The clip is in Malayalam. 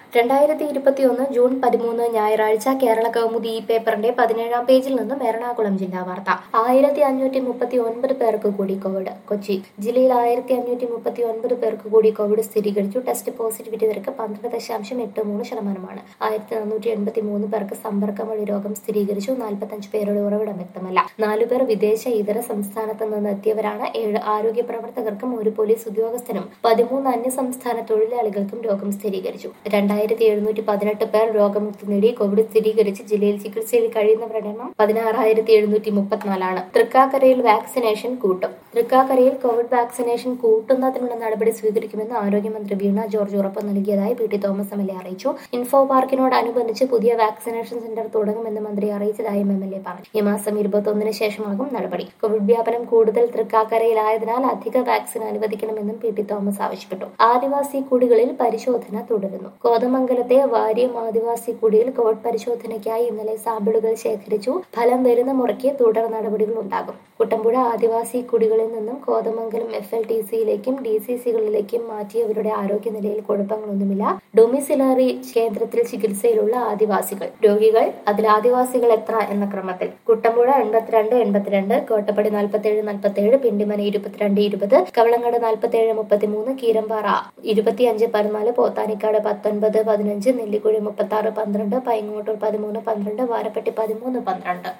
രണ്ടായിരത്തി ഇരുപത്തിയൊന്ന് ജൂൺ പതിമൂന്ന് ഞായറാഴ്ച കേരള കൗമുദി ഈ പേപ്പറിന്റെ പതിനേഴാം പേജിൽ നിന്നും എറണാകുളം ജില്ലാ വാർത്ത ആയിരത്തി അഞ്ഞൂറ്റി മുപ്പത്തി ഒൻപത് പേർക്ക് കൂടി കോവിഡ് കൊച്ചി ജില്ലയിൽ ആയിരത്തി അഞ്ഞൂറ്റി മുപ്പത്തി ഒൻപത് പേർക്ക് കൂടി കോവിഡ് സ്ഥിരീകരിച്ചു ടെസ്റ്റ് പോസിറ്റിവിറ്റി നിരക്ക് പന്ത്രണ്ട് ദശാംശം എട്ട് മൂന്ന് ശതമാനമാണ് ആയിരത്തി നാനൂറ്റി എൺപത്തി മൂന്ന് പേർക്ക് സമ്പർക്കം വഴി രോഗം സ്ഥിരീകരിച്ചു നാൽപ്പത്തഞ്ച് പേരുടെ ഉറവിടം വ്യക്തമല്ല നാലുപേർ വിദേശ ഇതര സംസ്ഥാനത്ത് നിന്ന് എത്തിയവരാണ് ഏഴ് ആരോഗ്യ പ്രവർത്തകർക്കും ഒരു പോലീസ് ഉദ്യോഗസ്ഥനും പതിമൂന്ന് അന്യസംസ്ഥാന തൊഴിലാളികൾക്കും രോഗം സ്ഥിരീകരിച്ചു രണ്ടായിരത്തി എഴുന്നൂറ്റി പതിനെട്ട് പേർ രോഗമുക്തി നേടി കോവിഡ് സ്ഥിരീകരിച്ച് ജില്ലയിൽ ചികിത്സയിൽ കഴിയുന്നവരുടെ എണ്ണം പതിനാറായിരത്തി എഴുന്നൂറ്റി മുപ്പത്തിനാലാണ് തൃക്കാക്കരയിൽ വാക്സിനേഷൻ കൂട്ടും തൃക്കാക്കരയിൽ കോവിഡ് വാക്സിനേഷൻ കൂട്ടുന്നതിനുള്ള നടപടി സ്വീകരിക്കുമെന്ന് ആരോഗ്യമന്ത്രി വീണ ജോർജ് ഉറപ്പ് നൽകിയതായി P T Thomas M L A അറിയിച്ചു ഇൻഫോ പാർക്കിനോടനുബന്ധിച്ച് പുതിയ വാക്സിനേഷൻ സെന്റർ തുടങ്ങുമെന്ന് മന്ത്രി അറിയിച്ചതായും എം എൽ എ പറഞ്ഞു ഈ മാസം ഇരുപത്തൊന്നിന് ശേഷമാകും നടപടി കോവിഡ് വ്യാപനം കൂടുതൽ തൃക്കാക്കരയിലായതിനാൽ അധിക വാക്സിൻ അനുവദിക്കണമെന്നും പി ടി തോമസ് ആവശ്യപ്പെട്ടു ആദിവാസി കുടികളിൽ പരിശോധന തുടരുന്നു കോതമംഗലത്തെ വാര്യം ആദിവാസി കുടിയിൽ കോവിഡ് പരിശോധനയ്ക്കായി ഇന്നലെ സാമ്പിളുകൾ ശേഖരിച്ചു ഫലം വരുന്ന മുറയ്ക്ക് തുടർ നടപടികൾ ഉണ്ടാകും കുട്ടമ്പുഴ ആദിവാസി കുടികളിൽ നിന്നും കോതമംഗലം എഫ് എൽ ടി സിയിലേക്കും ഡി സി സികളിലേക്കും മാറ്റിയവരുടെ ആരോഗ്യനിലയിൽ കുഴപ്പങ്ങളൊന്നുമില്ല ഡൊമിസിലറി കേന്ദ്രത്തിൽ ചികിത്സയിലുള്ള ആദിവാസികൾ രോഗികൾ അതിൽ ആദിവാസികൾ എത്ര എന്ന ക്രമത്തിൽ കുട്ടമ്പുഴ എൺപത്തിരണ്ട് എൺപത്തിരണ്ട് കോട്ടപ്പടി നാൽപ്പത്തേഴ് നാൽപ്പത്തേഴ് പിണ്ടിമന ഇരുപത്തിരണ്ട് ഇരുപത് കവളങ്ങാട് നാൽപ്പത്തേഴ് മുപ്പത്തിമൂന്ന് കീരമ്പാറ ഇരുപത്തിയഞ്ച് പതിനാല് പോത്താനിക്കാട് പത്തൊൻപത് പതിനഞ്ച് നെല്ലിക്കുഴി മുപ്പത്തി ആറ് പന്ത്രണ്ട് പൈങ്ങോട്ടൂർ പതിമൂന്ന് പന്ത്രണ്ട് വാരപ്പെട്ടി പതിമൂന്ന് പന്ത്രണ്ട്